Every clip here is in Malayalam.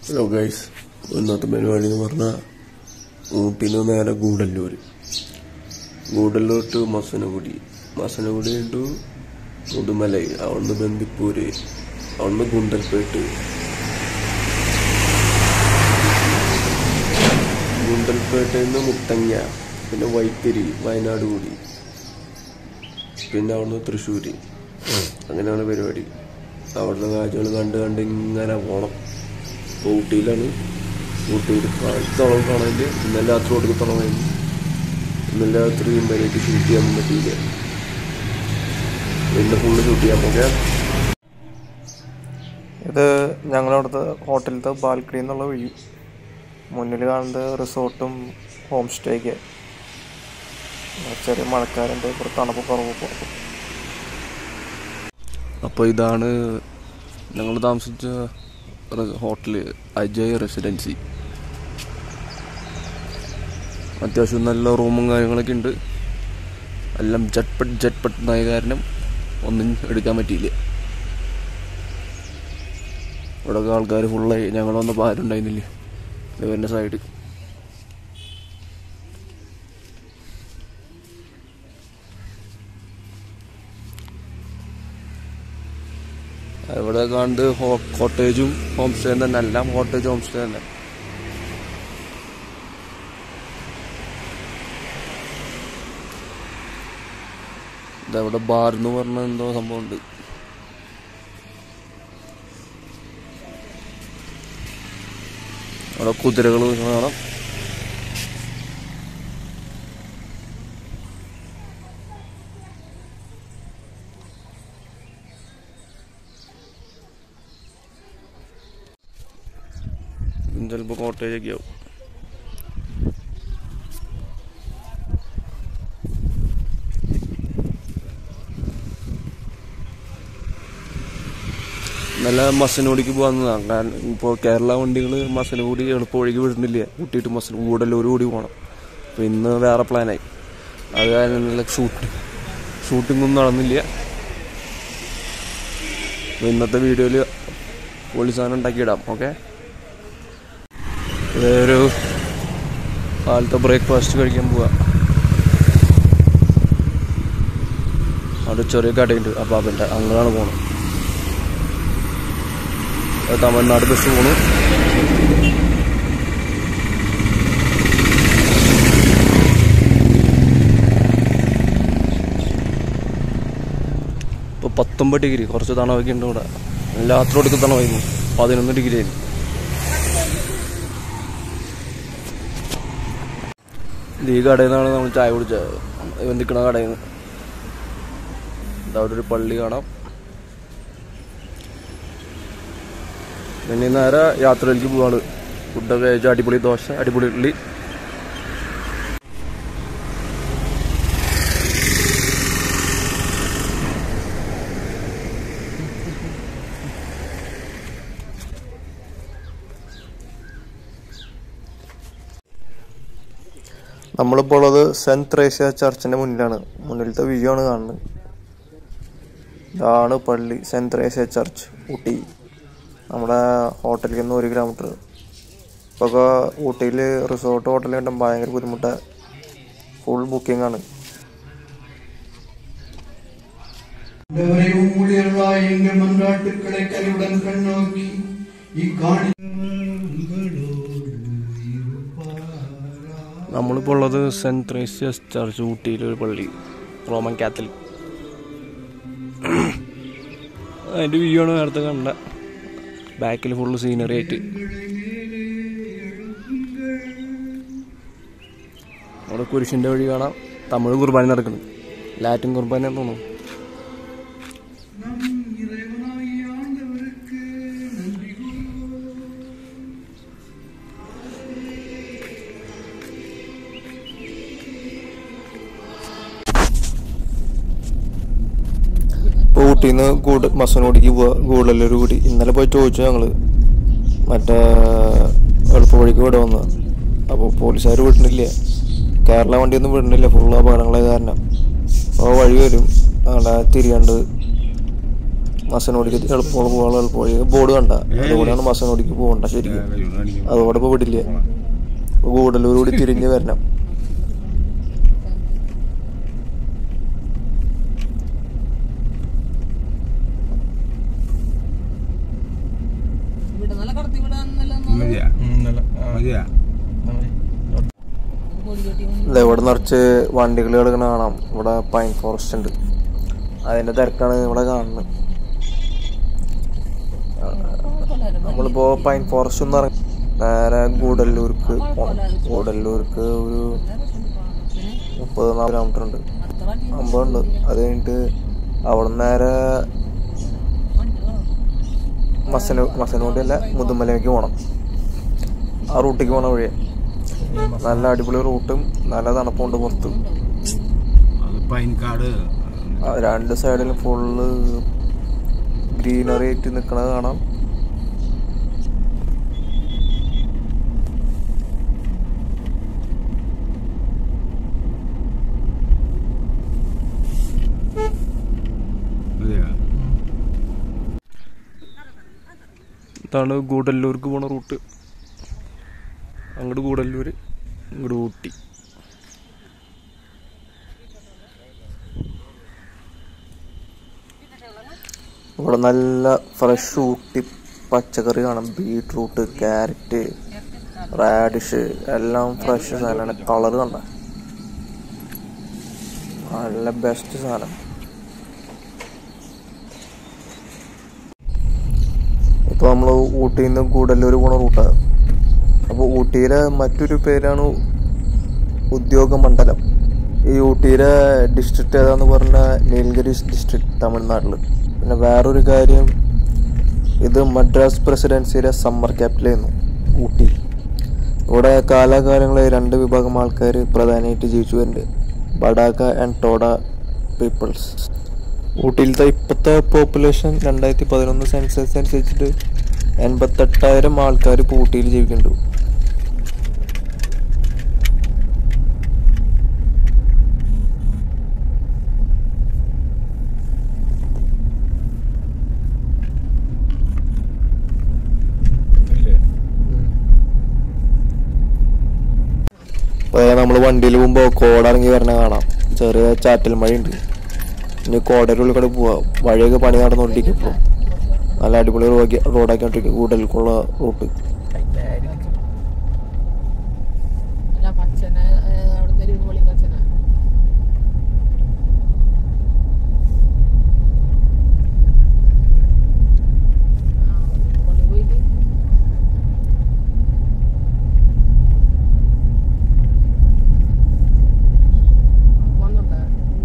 ഹലോ ഗൈസ് ഇന്നത്തെ പരിപാടി എന്ന് പറഞ്ഞാൽ ഊട്ടിന്ന് നേരെ ഗൂഡല്ലൂർ ഗൂഡല്ലൂർ ടു മസനഗുഡി മസനഗുഡി ടു മുതുമലൈ അവിടുന്ന് ബന്ദിപ്പൂര് അവിടുന്ന് ഗുണ്ടൽപേട്ട് ഗുണ്ടൽപേട്ടയിൽ നിന്ന് മുത്തങ്ങ പിന്നെ വൈത്തിരി വയനാട് കൂടി പിന്നെ അവിടുന്ന് തൃശ്ശൂര് അങ്ങനെയാണ് പരിപാടി അവിടുത്തെ കാഴ്ചകൾ കണ്ട് കണ്ട് ഇങ്ങനെ പോണം ഇപ്പോൾ ഊട്ടിയിലാണ് ഊട്ടിയിൽ കാഴ്ചത്തോളം കാണാനില്ല ഇന്നലെ രാത്രി കൊടുക്കത്തോളമായിരുന്നു ഇന്നലെ രാത്രി വരെയൊക്കെ ഷൂട്ട് ചെയ്യാൻ പറ്റിയില്ല ഇന്ന് ഫുള്ള് ഷൂട്ട് ചെയ്യാൻ പോകാം ഇത് ഞങ്ങളവിടുത്തെ ഹോട്ടലിലത്തെ ബാൽക്കണി എന്നുള്ള വഴി മുന്നിൽ കാണുന്നത് റിസോർട്ടും ഹോം സ്റ്റേക്ക് ചെറിയ മഴക്കാരുണ്ട് ഇപ്പോൾ തണുപ്പ് കുറവ് പുറത്ത് അപ്പോൾ ഇതാണ് ഞങ്ങൾ താമസിച്ച ഹോട്ടല് അജയ് റെസിഡൻസി അത്യാവശ്യം നല്ല റൂമും കാര്യങ്ങളൊക്കെ ഉണ്ട് എല്ലാം ജറ്റ്പട്ട് ജറ്റ്പട്ട് ആയ കാരണം ഒന്നും എടുക്കാൻ പറ്റിയില്ല ഇവിടെ ആൾക്കാർ ഫുള്ളായി ഞങ്ങൾ വന്നപ്പോൾ ആരും ഉണ്ടായിരുന്നില്ല ഇവരുടെ സൈഡ് ഇവിടെ കാണുന്നത് ഹോ കോട്ടേജും ഹോം സ്റ്റേയും തന്നെ എല്ലാം കോട്ടേജ് ഹോം സ്റ്റേ തന്നെ ഇതവിടെ ബാർ എന്ന് പറഞ്ഞ എന്തോ സംഭവം ഉണ്ട് അവിടെ കുതിരകൾ കാണാം ചിലപ്പോൾ കോട്ടേജൊക്കെ ആവും നല്ല മസനോടിക്ക് പോകാവുന്നതാണ് കാരണം ഇപ്പോൾ കേരള വണ്ടികൾ മസനഗുടി എളുപ്പ വഴിക്ക് വിടുന്നില്ല കൂട്ടിയിട്ട് മസന കൂടല്ലൂർ കൂടി പോകണം അപ്പോൾ ഇന്ന് വേറെ പ്ലാനായി അത് കാരണം നല്ല ഷൂട്ട് ഷൂട്ടിങ്ങൊന്നും നടന്നില്ല അപ്പോൾ ഇന്നത്തെ വീഡിയോയിൽ പൊളി സാധനം ഉണ്ടാക്കിയിടാം ഓക്കെ ഒരു കാലത്തെ ബ്രേക്ക്ഫാസ്റ്റ് കഴിക്കാൻ പോവാ അവിടെ ചെറിയ കടയുണ്ട് അപ്പാപ്പൻ്റെ അങ്ങനെയാണ് പോകണം തമിഴ്നാട് ബസ് പോണു ഇപ്പോൾ പത്തൊമ്പത് ഡിഗ്രി കുറച്ച് തണവൊക്കെ ഉണ്ട് ഇവിടെ രാത്രി കൊടുക്കുന്ന തണവായിരുന്നു പതിനൊന്ന് ഡിഗ്രി ആയിരുന്നു ഇത് ഈ കടയിൽ നിന്നാണ് നമ്മൾ ചായ കുടിച്ചത് ഇവൻ നിൽക്കണ കടയിൽ നിന്ന് അവിടെ ഒരു പള്ളി കാണാം പിന്നെ നേരെ യാത്രയിലേക്ക് പോവാണ് ഫുഡൊക്കെ കഴിച്ച അടിപൊളി ദോശ അടിപൊളി ഇഡ്ഡലി നമ്മളിപ്പോൾ ഉള്ളത് സെൻറ്റ് ത്രേസ്യ ചർച്ചിൻ്റെ മുന്നിലാണ് മുന്നിലത്തെ വ്യൂ ആണ് കാണുന്നത് ഇതാണ് പള്ളി സെൻറ്റ് ത്രേസ്യ ചർച്ച് ഊട്ടി നമ്മുടെ ഹോട്ടലിൽ നിന്ന് ഒരു കിലോമീറ്റർ ഇപ്പോൾ ഊട്ടിയിൽ റിസോർട്ട് ഹോട്ടൽ കിട്ടാൻ ഭയങ്കര ബുദ്ധിമുട്ടാണ് ഫുൾ ബുക്കിംഗ് ആണ് ஆண்டவரை ஊழியர்களாய் எங்கள் மன்றாட்டுக்களை கனிவுடன் கண்ணோக்கி இக்காணி നമ്മളിപ്പോൾ ഉള്ളത് സെൻറ്റ് ത്രേസ്യസ് ചർച്ച് ഊട്ടിയിലെ ഒരു പള്ളി റോമൻ കാത്തലിക് അതിൻ്റെ വ്യൂ ആണ് നേരത്തെ കണ്ട ബാക്കിൽ ഫുള്ള് സീനറി ആയിട്ട് അവിടെ കുരിശിൻ്റെ വഴി കാണാം തമിഴ് കുർബാന നടക്കുന്നു ലാറ്റിൻ കുർബാന തോന്നുന്നു ഇപ്പോൾ ഊട്ടിയിൽ നിന്ന് കൂട് മസനോടിക്ക് പോവുക ഗൂഡല്ലൂർ കൂടി ഇന്നലെ പോയി ചോദിച്ചു ഞങ്ങള് മറ്റേ എളുപ്പ വഴിക്ക് ഇവിടെ വന്ന് അപ്പോൾ പോലീസുകാർ വിടുന്നില്ല കേരള വണ്ടിയൊന്നും വിടുന്നില്ല ഫുള്ള് അപകടങ്ങളെ കാരണം അപ്പോൾ വഴി വരും അവിടെ തിരിയാണ്ട് മസനോടിക്ക് എളുപ്പമുള്ള പോകാനുള്ള എളുപ്പവഴി ബോർഡ് കണ്ട അതുകൂടെയാണ് മസനോടിക്ക് പോകണ്ട ശരിക്കും അതോടെ ഇപ്പോൾ വിടില്ല ഗൂഡല്ലൂർ കൂടി തിരിഞ്ഞ് വരണം ഇവിടെ നല്ല കടത്തി വിടാന്നല്ല ഇല്ല, ഇവിടെ നിറച്ച് വണ്ടികൾ കിടക്കണ കാണാം ഇവിടെ പൈൻ ഫോറസ്റ്റ് ഉണ്ട് അതിന്റെ തിരക്കാണ് ഇവിടെ കാണുന്നത് നമ്മളിപ്പോ പൈൻ ഫോറസ്റ്റ് ഒന്ന് ഇറങ്ങി നേരെ ഗൂഡല്ലൂർക്ക് പോണം ഗൂഡല്ലൂർക്ക് ഒരു മുപ്പത് നാല് കിലോമീറ്റർ ഉണ്ട് അമ്പതുണ്ട് അത് കഴിഞ്ഞിട്ട് അവിടെ നേരെ മസന മസനോടി അല്ല മുതുമലയ്ക്ക് പോകണം ആ റൂട്ടിലേക്ക് പോണ വഴിയെ നല്ല അടിപൊളി റൂട്ടും നല്ല തണുപ്പുണ്ട് പുറത്ത് പൈൻകാട് ആ രണ്ട് സൈഡിലും ഫുള്ള് ഗ്രീനറി ആയിട്ട് നിൽക്കണത് കാണാം അതെയാ ഇതാണ് ഗൂഡല്ലൂർക്ക് പോണ റൂട്ട് അങ്ങോട്ട് ഗൂഡല്ലൂർ ഇങ്ങോട്ട് ഊട്ടി ഇവിടെ നല്ല ഫ്രഷ് ഊട്ടി പച്ചക്കറി കാണാം ബീട്രൂട്ട് ക്യാരറ്റ് റാഡിഷ് എല്ലാം ഫ്രഷ് സാധനമാണ് കളർ കണ്ട നല്ല ബെസ്റ്റ് സാധനം ഇപ്പോൾ നമ്മൾ ഊട്ടിയിൽ നിന്ന് ഗൂഡല്ലൂർ പോണ റൂട്ടാണ് അപ്പോൾ ഊട്ടിയിലെ മറ്റൊരു പേരാണ് ഉദ്യോഗ ഈ ഊട്ടിയിലെ ഡിസ്ട്രിക്റ്റ് ഏതാന്ന് പറഞ്ഞാൽ നീൽഗിരീസ് ഡിസ്ട്രിക്ട് തമിഴ്നാട്ടിൽ പിന്നെ വേറൊരു കാര്യം ഇത് മദ്രാസ് പ്രസിഡൻസിയുടെ സമ്മർ ക്യാപിറ്റലായിരുന്നു ഊട്ടി ഇവിടെ കാലാകാലങ്ങളായി രണ്ട് വിഭാഗം ആൾക്കാർ പ്രധാനമായിട്ട് ജീവിച്ചു വരുന്നുണ്ട് ബഡാക്ക ആൻഡ് ടോഡ പീപ്പിൾസ് ഊട്ടിയിലത്തെ ഇപ്പോഴത്തെ പോപ്പുലേഷൻ രണ്ടായിരത്തി പതിനൊന്ന് സെൻസസ് അനുസരിച്ചിട്ട് എൺപത്തെട്ടായിരം ആൾക്കാർ ഇപ്പോൾ ഊട്ടിയിൽ ജീവിക്കുന്നുണ്ട് നമ്മൾ വണ്ടിയിൽ പോകുമ്പോൾ കോടിറങ്ങി വരണ കാണാം ചെറിയ ചാറ്റൽ മഴയുണ്ട് ഇനി കോടയുടെ ഉള്ളിൽ കൂടെ പോവാം വഴിയൊക്കെ പണി നടന്നുകൊണ്ടിരിക്കും ഇപ്പോൾ നല്ല അടിപൊളി റോഡ് റോഡാക്കിക്കൊണ്ടിരിക്കും കൂടുതൽക്കുള്ള റൂട്ട് അല്ല പച്ചന അവിടുത്തെ ഒരു പൊളി പച്ചന പൊളി പോയിട്ട് വന്നുണ്ടോ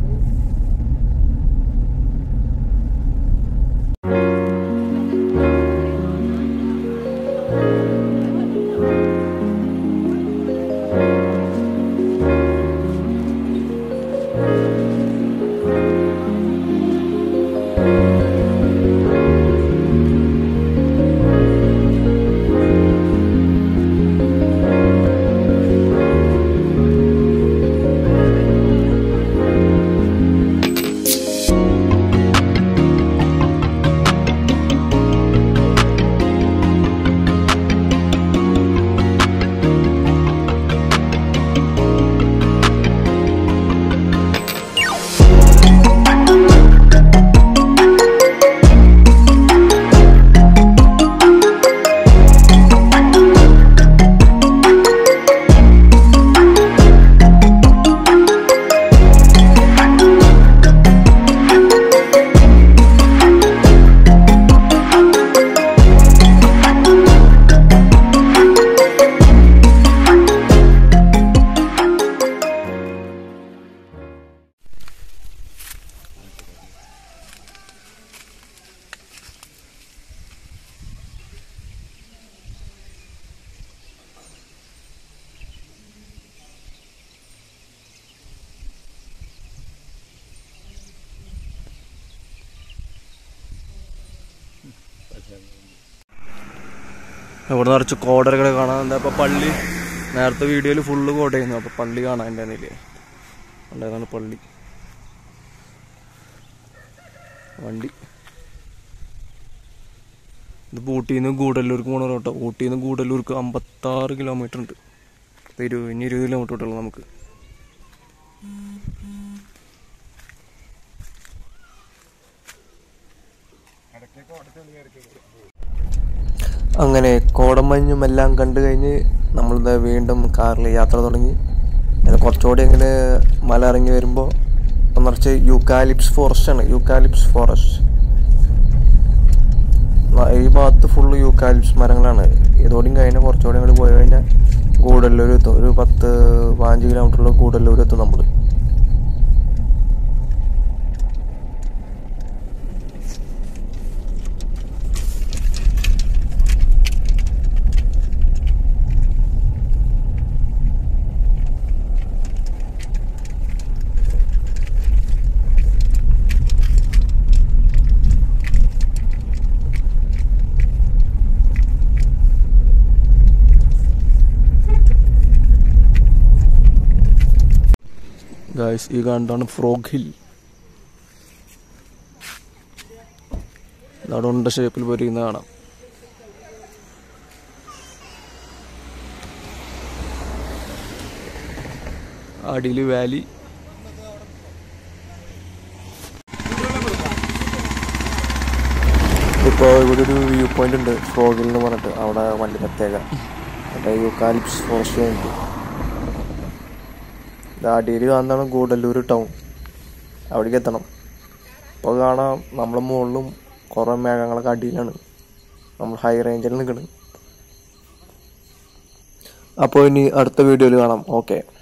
ഇവിടെ നിറച്ച് കോടരകളെ കാണാൻ എന്താ ഇപ്പൊ പള്ളി നേരത്തെ വീഡിയോയിൽ ഫുള്ള് കോടയായിരുന്നു അപ്പൊ പള്ളി കാണാൻ ഉണ്ടായിരുന്നില്ലേ ഉണ്ടായതാണ് പള്ളി വണ്ടി ഇത് ഊട്ടിയിൽ നിന്ന് ഗൂഡല്ലൂർക്ക് പോണ റോട്ടോ ഊട്ടിയിൽ നിന്ന് ഗൂഡല്ലൂർക്ക് അമ്പത്താറ് കിലോമീറ്റർ ഉണ്ട് ഇപ്പൊ ഇരുപത് ഇനി ഇരുപത് കിലോമീറ്റർ കിട്ടുള്ളൂ നമുക്ക് അങ്ങനെ കോടമഞ്ഞും എല്ലാം കണ്ടു കഴിഞ്ഞ് നമ്മളിത് വീണ്ടും കാറിൽ യാത്ര തുടങ്ങി അങ്ങനെ കുറച്ചുകൂടി അങ്ങനെ മല ഇറങ്ങി വരുമ്പോൾ നിറച്ച് യൂക്കാലിപ്സ് ഫോറസ്റ്റ് ആണ് യൂക്കാലിപ്സ് ഫോറസ്റ്റ് ഈ ഭാഗത്ത് ഫുള്ള് യൂക്കാലിപ്സ് മരങ്ങളാണ് ഇതോടെയും കഴിഞ്ഞാൽ കുറച്ചുകൂടി അങ്ങോട്ട് പോയി കഴിഞ്ഞാൽ ഗൂഡല്ലൂർ എത്തും ഒരു പത്ത് പതിനഞ്ച് കിലോമീറ്ററിൽ ഗൂഡല്ലൂർ എത്തും നമ്മൾ ഗായ്സ് ഈ കാണുന്നതാണ് ഫ്രോഗ് ഹിൽ അവിടെ ഉണ്ട ഷേപ്പിൽ പൊരിക്കുന്ന കാണാം അടിയിൽ വാലി ഇപ്പോൾ ഇവിടെ ഒരു വ്യൂ പോയിന്റ് ഉണ്ട് ഫ്രോഗിൽ എന്ന് പറഞ്ഞിട്ട് അവിടെ വണ്ടി നിർത്തിയേക്കാം അവിടെ യൂക്കാലിപ്സ് ഫോറസ്റ്റ് ഉണ്ട് അടിയിൽ കാണുന്നതാണ് ഗൂഡല്ലൂർ ടൗൺ അവിടേക്ക് എത്തണം ഇപ്പോൾ കാണാം നമ്മളെ മുകളിലും കുറേ മേഘങ്ങളൊക്കെ അടിയിലാണ് നമ്മൾ ഹൈ റേഞ്ചിൽ നിൽക്കുന്നത് അപ്പോൾ ഇനി അടുത്ത വീഡിയോയിൽ കാണാം ഓക്കെ